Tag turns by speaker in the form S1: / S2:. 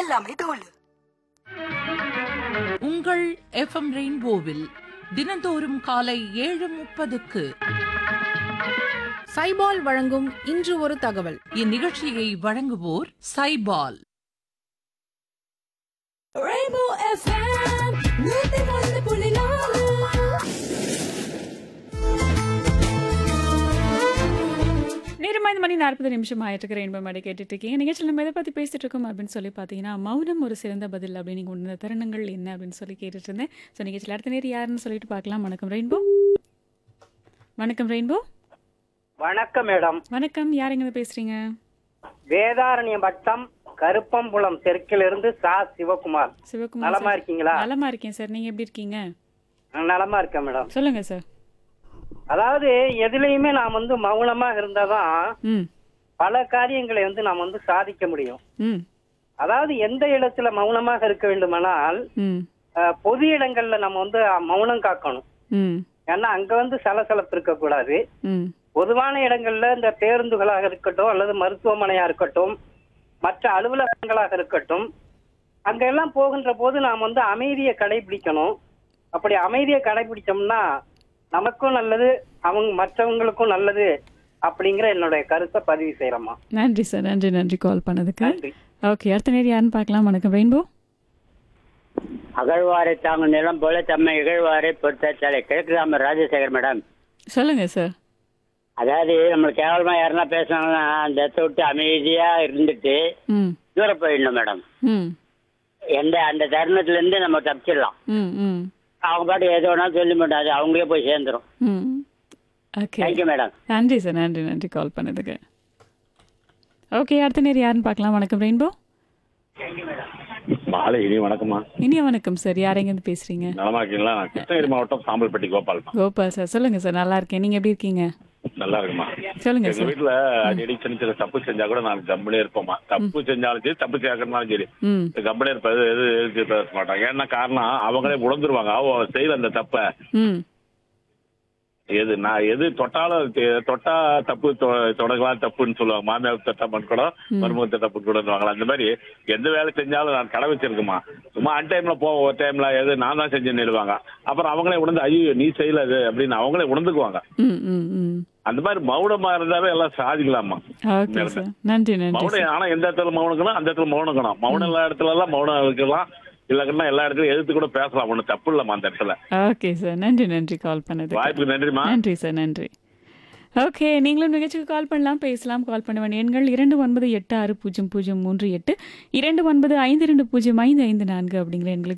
S1: எல்லாமே தோல்
S2: உங்கள் எஃப்எம் ரெயின்போவில் தினந்தோறும் காலை ஏழு முப்பதுக்கு
S3: சைபால் வழங்கும் இன்று ஒரு தகவல்
S2: இந்நிகழ்ச்சியை வழங்குவோர் சைபால்
S4: நேரம் ஐந்து மணி நாற்பது நிமிஷம் ஆயிட்டு இருக்கு ரெயின்போ மேடை கேட்டுட்டு இருக்கீங்க நிகழ்ச்சியில் நம்ம எதை பற்றி பேசிட்டு இருக்கோம் அப்படின்னு சொல்லி பார்த்தீங்கன்னா மௌனம் ஒரு சிறந்த பதில் அப்படின்னு நீங்கள் உணர்ந்த தருணங்கள் என்ன அப்படின்னு சொல்லி கேட்டுட்டு இருந்தேன் ஸோ நிகழ்ச்சியில் அடுத்த நேரம் யாருன்னு சொல்லிட்டு பார்க்கலாம் வணக்கம் ரெயின்போ வணக்கம் ரெயின்போ
S5: வணக்கம் மேடம்
S4: வணக்கம் யாருங்க பேசுறீங்க
S5: வேதாரண்ய வட்டம் கருப்பம்புலம் தெற்கிலிருந்து சா சிவகுமார்
S4: சிவகுமார்
S5: நலமா
S4: சார்.
S5: இருக்கீங்களா
S4: நலமா இருக்கேன் சார் நீங்க எப்படி இருக்கீங்க
S5: நான் நலமா இருக்கேன் மேடம்
S4: சொல்லுங்க சார்
S5: அதாவது எதுலையுமே நாம் வந்து மௌனமா இருந்தாதான்
S4: ம்
S5: பல காரியங்களை வந்து நாம் வந்து சாதிக்க முடியும்
S4: ம்
S5: அதாவது எந்த இடத்துல மௌனமாக இருக்க வேண்டுமானால்
S4: ம்
S5: அஹ், பொது இடங்கள்ல நம்ம வந்து மௌனம் காக்கணும்
S4: ம்
S5: ஏன்னா அங்க வந்து சலசலப்பு இருக்கக்கூடாது
S4: ம்
S5: பொதுவான இடங்கள்ல இந்த பேருந்துகளாக இருக்கட்டும் அல்லது மருத்துவமனையா இருக்கட்டும் மற்ற அலுவலகங்களாக இருக்கட்டும் அங்கெல்லாம் போகின்ற போது நாம் வந்து அமைதியை கடைபிடிக்கணும் அப்படி அமைதியை கடைபிடிச்சோம்னா நமக்கும் நல்லது அவங்க மற்றவங்களுக்கும் நல்லது அப்படிங்கிற என்னுடைய கருத்தை பதிவு செய்யறோமா
S4: நன்றி சார் நன்றி நன்றி கால் பண்ணதுக்கு
S5: நன்றி
S4: ஓகே அடுத்த நேரம் யாருன்னு பார்க்கலாம் வணக்கம் ரெயின்போ
S6: அகழ்வாரை தாங்க நிலம் போல தம்மை இகழ்வாரை பொறுத்தாச்சாலை கிழக்கு ராமர் ராஜசேகர் மேடம்
S4: சொல்லுங்க சார்
S6: அதாவது நம்மளுக்கு கேவலமா யாருன்னா பேசினாங்கன்னா அந்த இடத்த விட்டு அமைதியா இருந்துட்டு
S4: ம்
S6: தூரம் போயிடணும் மேடம்
S4: ம்
S6: எந்த அந்த தருணத்துல இருந்து நம்ம தப்பிச்சிடலாம்
S4: ம் ம்
S6: அவங்க பாட்டு எது வேணாலும் சொல்ல மாட்டோம் அது அவங்களே போய் சேர்ந்துரும்
S4: ம் ஓகே
S6: தேங்க்யூ மேடம்
S4: நன்றி சார் நன்றி நன்றி கால் பண்ணதுக்கு ஓகே அடுத்த நேரம் யாருன்னு பார்க்கலாம் வணக்கம் ரெயின்போ
S7: மாலை இனி வணக்கம்மா
S4: இனிய வணக்கம் சார் யாரெங்கேருந்து பேசுறீங்க
S7: நலமா இருக்கீங்களா நான் கிருஷ்ணகிரி மாவட்டம் சாம்பல்பட்டி கோபால்மா
S4: கோபால் சார் சொல்லுங்க சார் நல்லா இருக்கேன் நீங்க எப்படி இருக்கீங்க
S7: நல்லா இருக்குமா
S4: சொல்லுங்க
S7: எங்க
S4: சார்
S7: வீட்டுல அடிக்கடி சின்ன சின்ன தப்பு செஞ்சா கூட நான் கம்பெனியே இருப்போமா தப்பு செஞ்சாலும் சரி தப்பு சேர்க்கறதுனாலும் சரி
S4: ம்
S7: கம்பெனி இருப்பது எது எதுக்கு பேச மாட்டாங்க ஏன்னா காரணம் அவங்களே உணர்ந்துருவாங்க அவ செய்யல அந்த தப்ப
S4: ம்
S7: எது நான் எது தொட்டாலும் தெ- தொட்டா தப்பு தொ- தொடங்கலாம் தப்புன்னு சொல்லுவாங்க மாமியார் தொட்டா கூட மருமக தப்பு கூடவாங்களா அந்த மாதிரி எந்த வேலை செஞ்சாலும் நான் கடை வச்சிருக்கேமா சும்மா அன் டைம்ல போவோம் ஒரு டைம்ல எது நான் தான் செஞ்சேன்னு நிறுவாங்க அப்புறம் அவங்களே உணர்ந்து ஐயோ நீ செய்யல இது அப்படின்னு அவங்களே உணர்ந்துக்குவாங்க
S4: ம் ம் ம்
S7: அந்த மாதிரி மௌனமா இருந்தாவே எல்லாம் சாதிக்கலாமா
S4: ஓகே சார் நன்றி நன்றி சார்
S7: மௌனம் ஆனா எந்த இடத்துல மௌனக்கணும் அந்த இடத்துல மௌனக்கணும் மௌனம் எல்லா இடத்துல எல்லாம் மௌனம் இருக்கலாம் இல்லைன்னா எல்லா இடத்துலயும் எதிர்த்து கூட பேசலாம் ஒண்ணும் தப்பு இல்லம்மா அந்த இடத்துல
S4: ஓகே சார் நன்றி நன்றி கால் பண்ணதுக்கு
S7: வாய்ப்புக்கு நன்றிமா
S4: நன்றி சார் நன்றி ஓகே நீங்களும் நிகழ்ச்சிக்கு கால் பண்ணலாம் பேசலாம் கால் பண்ண வேண்டிய எண்கள் இரண்டு ஒன்பது எட்டு ஆறு பூஜ்ஜியம் பூஜ்ஜியம் மூன்று எட்டு இரண்டு ஒன்பது ஐந்து இரண்டு பூஜ்ஜியம் ஐந்து ஐந்து நான்கு அப்படிங்கிற எண்களுக்கு